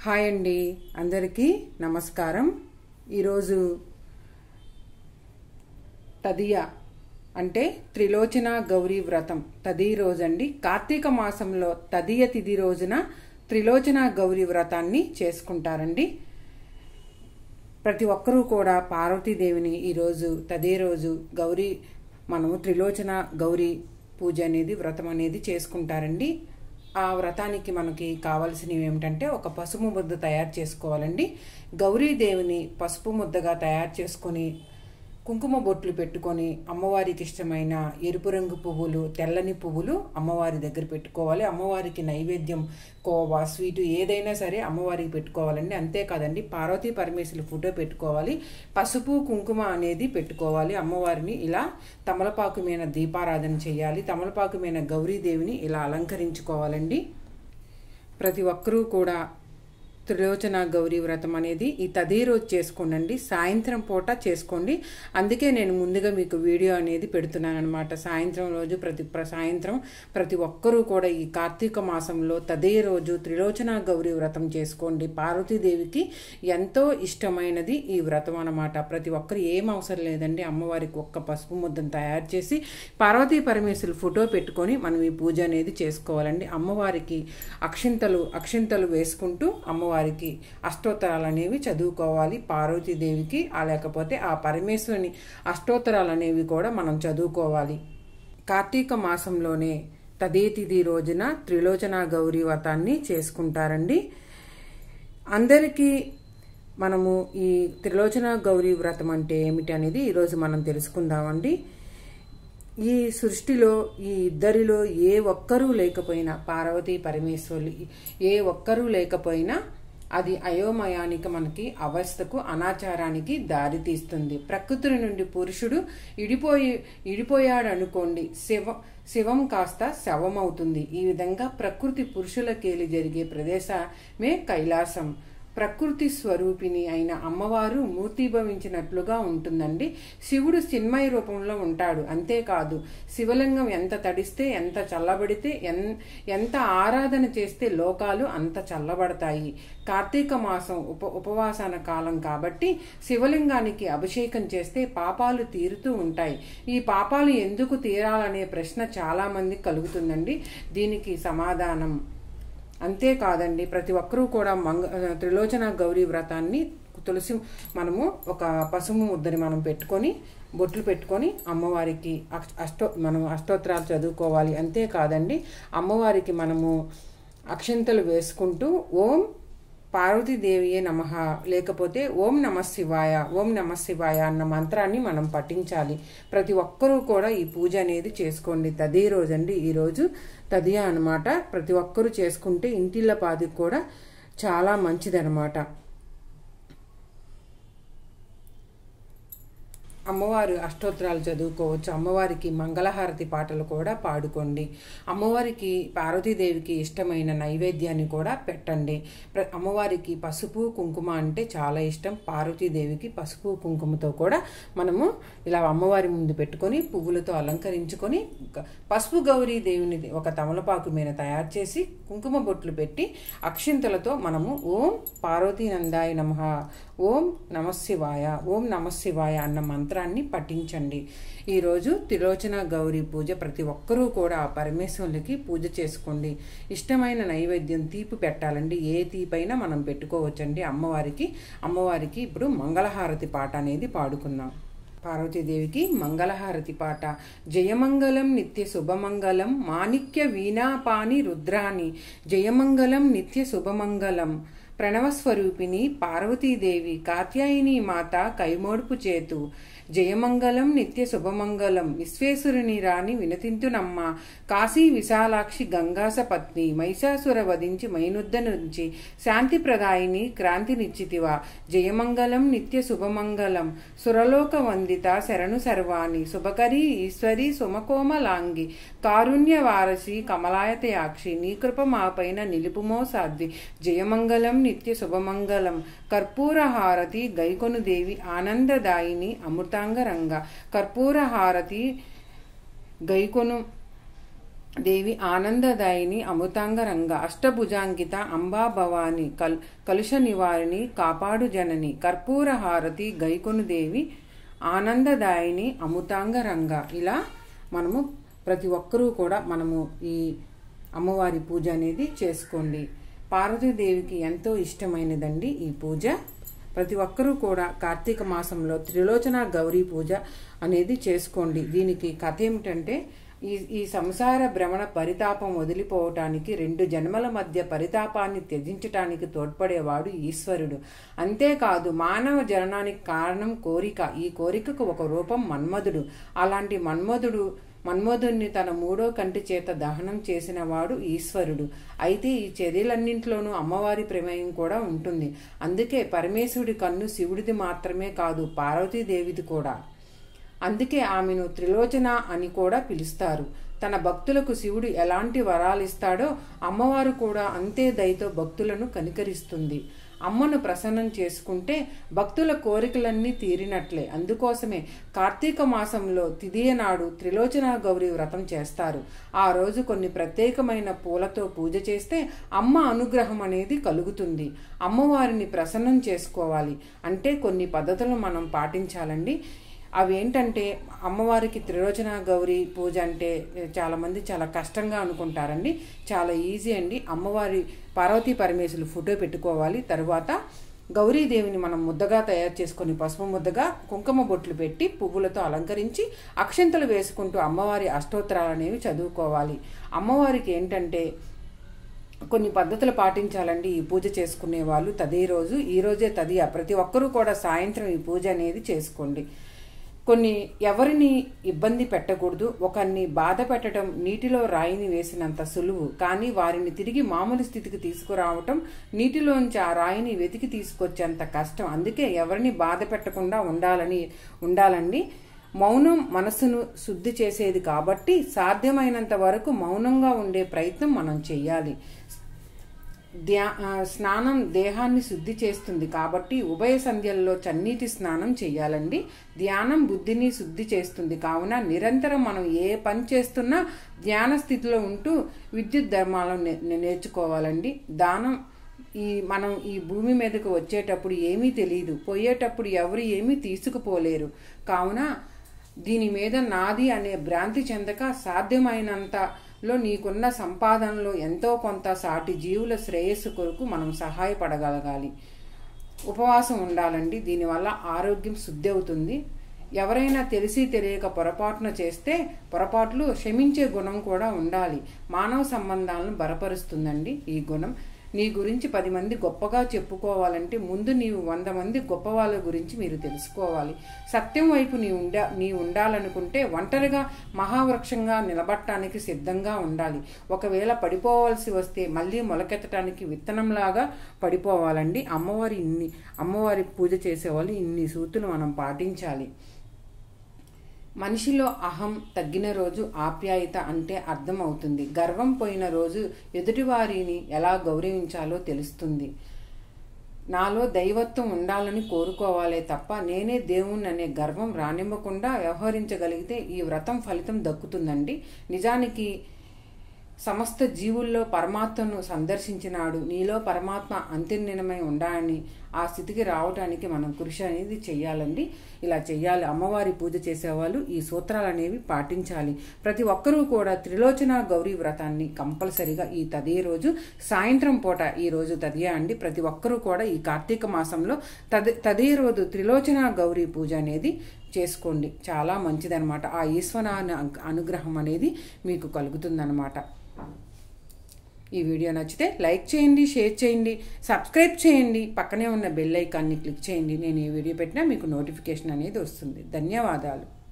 hi అండి అందరికీ నమస్కారం ఈరోజు తదియ అంటే త్రిలోచన గౌరీ వ్రతం తది రోజండి కార్తీక మాసంలో తదియ తిథి రోజున త్రిలోచన గౌరీ వ్రతాన్ని చేసుకుంటారండి ప్రతి ఒక్కరూ కూడా పార్వతీదేవిని ఈరోజు తదే రోజు గౌరీ మనము త్రిలోచన గౌరీ పూజ అనేది వ్రతం అనేది చేసుకుంటారండి ఆ వ్రతానికి మనకి కావాల్సినవి ఏమిటంటే ఒక పసుపు ముద్ద తయారు చేసుకోవాలండి గౌరీదేవిని పసుపు ముద్దగా తయారు చేసుకొని కుంకుమ బొట్లు పెట్టుకొని అమ్మవారికి ఇష్టమైన ఎరుపు రంగు పువ్వులు తెల్లని పువ్వులు అమ్మవారి దగ్గర పెట్టుకోవాలి అమ్మవారికి నైవేద్యం కోవా స్వీటు ఏదైనా సరే అమ్మవారికి పెట్టుకోవాలండి అంతేకాదండి పార్వతీ పరమేశ్వరులు ఫోటో పెట్టుకోవాలి పసుపు కుంకుమ అనేది పెట్టుకోవాలి అమ్మవారిని ఇలా తమలపాకు మీద దీపారాధన చేయాలి తమలపాకు మీద గౌరీదేవిని ఇలా అలంకరించుకోవాలండి ప్రతి ఒక్కరూ కూడా త్రిలోచన గౌరీ వ్రతం అనేది ఈ తదే రోజు చేసుకోండి సాయంత్రం పూట చేసుకోండి అందుకే నేను ముందుగా మీకు వీడియో అనేది పెడుతున్నాను అనమాట సాయంత్రం రోజు ప్రతి ప్ర- సాయంత్రం ప్రతి ఒక్కరూ కూడా ఈ కార్తీక మాసంలో తదే రోజు త్రిలోచన గౌరీ వ్రతం చేసుకోండి పార్వతీదేవికి ఎంతో ఇష్టమైనది ఈ వ్రతం అనమాట ప్రతి ఒక్కరు ఏం అవసరం లేదండి అమ్మవారికి ఒక్క పసుపు ముద్దను తయారు చేసి పార్వతీ పరమేశ్వరులు ఫోటో పెట్టుకొని మనం ఈ పూజ అనేది చేసుకోవాలండి అమ్మవారికి అక్షింతలు అక్షింతలు వేసుకుంటూ అమ్మవారికి అష్టోత్తరాలు అనేవి చదువుకోవాలి పార్వతీదేవికి ఆ లేకపోతే ఆ పరమేశ్వరుని అష్టోత్తరాలు అనేవి కూడా మనం చదువుకోవాలి కార్తీక మాసంలోనే తదే తిథి రోజున త్రిలోచన గౌరీ వ్రతాన్ని చేసుకుంటారండి అందరికీ మనము ఈ త్రిలోచన గౌరీ వ్రతం అంటే ఏమిటి అనేది ఈరోజు మనం తెలుసుకుందామండి ఈ సృష్టిలో ఈ ఇద్దరిలో ఏ ఒక్కరూ లేకపోయినా పార్వతీ పరమేశ్వరులు ఏ ఒక్కరూ లేకపోయినా అది అయోమయానికి మనకి అవస్థకు అనాచారానికి దారితీస్తుంది ప్రకృతి నుండి పురుషుడు ఇడిపోయి ఇడిపోయాడు అనుకోండి శివ శివం కాస్త శవమవుతుంది ఈ విధంగా ప్రకృతి పురుషులకేలి జరిగే ప్రదేశమే కైలాసం ప్రకృతి స్వరూపిణి అయిన అమ్మవారు మూర్తిభవించినట్లుగా ఉంటుందండి శివుడు చిన్మయ రూపంలో ఉంటాడు అంతేకాదు శివలింగం ఎంత తడిస్తే ఎంత చల్లబడితే ఎన్ ఎంత ఆరాధన చేస్తే లోకాలు అంత చల్లబడతాయి కార్తీక మాసం ఉప ఉపవాసన కాలం కాబట్టి శివలింగానికి అభిషేకం చేస్తే పాపాలు తీరుతూ ఉంటాయి ఈ పాపాలు ఎందుకు తీరాలనే ప్రశ్న చాలా మంది కలుగుతుందండి దీనికి సమాధానం అంతేకాదండి ప్రతి ఒక్కరూ కూడా మంగ త్రిలోచన గౌరీ వ్రతాన్ని తులసి మనము ఒక పసుపు ముద్దని మనం పెట్టుకొని బొట్లు పెట్టుకొని అమ్మవారికి అక్ష- అష్టో మనం అష్టోత్తరాలు చదువుకోవాలి అంతేకాదండి అమ్మవారికి మనము అక్షంతలు వేసుకుంటూ ఓం పార్వతీదేవియే నమ లేకపోతే ఓం నమ శివాయ ఓం నమ శివాయ అన్న మంత్రాన్ని మనం పఠించాలి ప్రతి ఒక్కరూ కూడా ఈ పూజ అనేది చేసుకోండి తదే రోజండి ఈరోజు తదియా అనమాట ప్రతి ఒక్కరూ చేసుకుంటే ఇంటిళ్ళ పాదికి కూడా చాలా మంచిదనమాట అమ్మవారు అష్టోత్తరాలు చదువుకోవచ్చు అమ్మవారికి మంగళహారతి పాటలు కూడా పాడుకోండి అమ్మవారికి పార్వతీదేవికి ఇష్టమైన నైవేద్యాన్ని కూడా పెట్టండి ప్ర- అమ్మవారికి పసుపు కుంకుమ అంటే చాలా ఇష్టం పార్వతీదేవికి పసుపు కుంకుమతో కూడా మనము ఇలా అమ్మవారి ముందు పెట్టుకొని పువ్వులతో అలంకరించుకొని గ- పసుపు గౌరీ దేవిని ఒక తమలపాకు మీద తయారు చేసి కుంకుమ బొట్లు పెట్టి అక్షింతలతో మనము ఓం పార్వతీ నందాయ నమ ఓం నమశివాయ ఓం నమశివాయ అన్న మంత్రాన్ని పఠించండి ఈరోజు త్రిలోచన గౌరీ పూజ ప్రతి ఒక్కరూ కూడా ఆ పరమేశ్వరునికి పూజ చేసుకోండి ఇష్టమైన నైవేద్యం తీపి పెట్టాలండి ఏ తీపైనా మనం పెట్టుకోవచ్చండి అమ్మవారికి అమ్మవారికి ఇప్పుడు మంగళహారతి పాట అనేది పాడుకుందాం పార్వతీదేవికి మంగళహారతి పాట జయమంగళం నిత్య శుభమంగళం మాణిక్య వీణాపాని రుద్రాని జయమంగళం నిత్య శుభమంగళం ప్రణవస్వరూపిణి పార్వతీదేవి కాత్యాయిని మాత కైమోడుపు చేతు జయమంగళం నిత్య శుభమంగళం విశ్వేశ్వరుని రాణి వినతింతునమ్మ కాశీ విశాలాక్షి గంగాస పత్ని మైషాసుర వధించి మైనుద్ద నుంచి శాంతి ప్రదాయిని క్రాంతి నిశ్చితివా జయమంగళం నిత్య శుభమంగళం సురలోక వందిత శరణు సర్వాణి శుభకరి ఈశ్వరి సుమకోమలాంగి కారుణ్య వారసి కమలాయతయాక్షి నీ కృప మాపైన నిలుపుమో సాధ్వి జయమంగళం నిత్య శుభమంగళం కర్పూర హారతి గైకొను దేవి ఆనందదాయిని అమృతాంగరంగ కర్పూర హారతి గైకొను దేవి ఆనందదాయిని అమృతాంగరంగ అష్టభుజాంకిత అంబా భవాని కల్ కలుష నివారిణి కాపాడు జనని కర్పూర హారతి గైకొను దేవి ఆనందదాయిని అమృతాంగరంగ ఇలా మనము ప్రతి ఒక్కరూ కూడా మనము ఈ అమ్మవారి పూజ అనేది చేసుకోండి పార్వతీదేవికి ఎంతో ఇష్టమైనదండి ఈ పూజ ప్రతి ఒక్కరూ కూడా కార్తీక మాసంలో త్రిలోచన గౌరీ పూజ అనేది చేసుకోండి దీనికి కథ ఏమిటంటే ఈ ఈ సంసార భ్రమణ పరితాపం వదిలిపోవటానికి రెండు జన్మల మధ్య పరితాపాన్ని త్యజించటానికి తోడ్పడేవాడు ఈశ్వరుడు అంతేకాదు మానవ జననానికి కారణం కోరిక ఈ కోరికకు ఒక రూపం మన్మధుడు అలాంటి మన్మధుడు మన్మధుణ్ణి తన మూడో కంటి చేత దహనం చేసిన వాడు ఈశ్వరుడు అయితే ఈ చర్యలన్నింటిలోనూ అమ్మవారి ప్రమేయం కూడా ఉంటుంది అందుకే పరమేశ్వరుడి కన్ను శివుడిది మాత్రమే కాదు పార్వతీదేవిది కూడా అందుకే ఆమెను త్రిలోచన అని కూడా పిలుస్తారు తన భక్తులకు శివుడు ఎలాంటి వరాలు ఇస్తాడో అమ్మవారు కూడా అంతే దయతో భక్తులను కనికరిస్తుంది అమ్మను ప్రసన్నం చేసుకుంటే భక్తుల కోరికలన్నీ తీరినట్లే అందుకోసమే కార్తీక మాసంలో తిదియ నాడు త్రిలోచన గౌరి వ్రతం చేస్తారు ఆ రోజు కొన్ని ప్రత్యేకమైన పూలతో పూజ చేస్తే అమ్మ అనుగ్రహం అనేది కలుగుతుంది అమ్మవారిని ప్రసన్నం చేసుకోవాలి అంటే కొన్ని పద్ధతులు మనం పాటించాలండి అవి ఏంటంటే అమ్మవారికి త్రిలోచన గౌరీ పూజ అంటే చాలామంది చాలా కష్టంగా అనుకుంటారండి చాలా ఈజీ అండి అమ్మవారి పార్వతీ పరమేశ్వరులు ఫోటో పెట్టుకోవాలి తర్వాత గౌరీదేవిని మనం ముద్దగా తయారు చేసుకొని పసుపు ముద్దగా కుంకుమ బొట్లు పెట్టి పువ్వులతో అలంకరించి అక్షంతలు వేసుకుంటూ అమ్మవారి అష్టోత్తరాలు అనేవి చదువుకోవాలి అమ్మవారికి ఏంటంటే కొన్ని పద్ధతులు పాటించాలండి ఈ పూజ చేసుకునే వాళ్ళు తదే రోజు ఈ రోజే తదియ ప్రతి ఒక్కరూ కూడా సాయంత్రం ఈ పూజ అనేది చేసుకోండి కొన్ని ఎవరిని ఇబ్బంది పెట్టకూడదు ఒకరిని బాధ పెట్టడం నీటిలో రాయిని వేసినంత సులువు కానీ వారిని తిరిగి మామూలు స్థితికి తీసుకురావటం నీటిలోంచి ఆ రాయిని వెతికి తీసుకొచ్చేంత కష్టం అందుకే ఎవరిని బాధ పెట్టకుండా ఉండాలని ఉండాలండి మౌనం మనసును శుద్ధి చేసేది కాబట్టి సాధ్యమైనంత వరకు మౌనంగా ఉండే ప్రయత్నం మనం చెయ్యాలి ధ్యా స్నానం దేహాన్ని శుద్ధి చేస్తుంది కాబట్టి ఉభయ సంధ్యల్లో చన్నీటి స్నానం చేయాలండి ధ్యానం బుద్ధిని శుద్ధి చేస్తుంది కావున నిరంతరం మనం ఏ పని చేస్తున్నా ధ్యాన స్థితిలో ఉంటూ విద్యుత్ ధర్మాలను నేర్చుకోవాలండి దానం ఈ మనం ఈ భూమి మీదకు వచ్చేటప్పుడు ఏమీ తెలియదు పోయేటప్పుడు ఎవరు ఏమీ తీసుకుపోలేరు కావున దీని మీద నాది అనే భ్రాంతి చెందక సాధ్యమైనంత లో నీకున్న సంపాదనలో ఎంతో కొంత సాటి జీవుల శ్రేయస్సు కొరకు మనం సహాయపడగలగాలి ఉపవాసం ఉండాలండి దీనివల్ల ఆరోగ్యం శుద్ధి అవుతుంది ఎవరైనా తెలిసి తెలియక పొరపాటున చేస్తే పొరపాట్లు క్షమించే గుణం కూడా ఉండాలి మానవ సంబంధాలను బలపరుస్తుందండి ఈ గుణం నీ గురించి పది మంది గొప్పగా చెప్పుకోవాలంటే ముందు నీవు వంద మంది గొప్ప వాళ్ళ గురించి మీరు తెలుసుకోవాలి సత్యం వైపు నీ ఉండా నీ ఉండాలనుకుంటే ఒంటరిగా మహావృక్షంగా నిలబట్టడానికి సిద్ధంగా ఉండాలి ఒకవేళ పడిపోవాల్సి వస్తే మళ్ళీ మొలకెత్తడానికి విత్తనంలాగా పడిపోవాలండి అమ్మవారి ఇన్ని అమ్మవారి పూజ చేసేవాళ్ళు ఇన్ని సూతులు మనం పాటించాలి మనిషిలో అహం తగ్గిన రోజు ఆప్యాయత అంటే అర్థం అవుతుంది గర్వం పోయిన రోజు ఎదుటివారిని ఎలా గౌరవించాలో తెలుస్తుంది నాలో దైవత్వం ఉండాలని కోరుకోవాలే తప్ప నేనే దేవుణ్ణి అనే గర్వం రానివ్వకుండా వ్యవహరించగలిగితే ఈ వ్రతం ఫలితం దక్కుతుందండి నిజానికి సమస్త జీవుల్లో పరమాత్మను సందర్శించినాడు నీలో పరమాత్మ అంతర్నినమై ఉండాలని ఆ స్థితికి రావడానికి మనం కృషి అనేది చెయ్యాలండి ఇలా చెయ్యాలి అమ్మవారి పూజ చేసేవాళ్ళు ఈ సూత్రాలు అనేవి పాటించాలి ప్రతి ఒక్కరూ కూడా త్రిలోచన గౌరీ వ్రతాన్ని కంపల్సరిగా ఈ తదే రోజు సాయంత్రం పూట ఈ రోజు తదియా అండి ప్రతి ఒక్కరూ కూడా ఈ కార్తీక మాసంలో తద తదే రోజు త్రిలోచన గౌరీ పూజ అనేది చేసుకోండి చాలా మంచిదనమాట ఆ ఈశ్వర అనుగ్రహం అనేది మీకు కలుగుతుందన్నమాట ఈ వీడియో నచ్చితే లైక్ చేయండి షేర్ చేయండి సబ్స్క్రైబ్ చేయండి పక్కనే ఉన్న బెల్ ఐకాన్ని క్లిక్ చేయండి నేను ఈ వీడియో పెట్టినా మీకు నోటిఫికేషన్ అనేది వస్తుంది ధన్యవాదాలు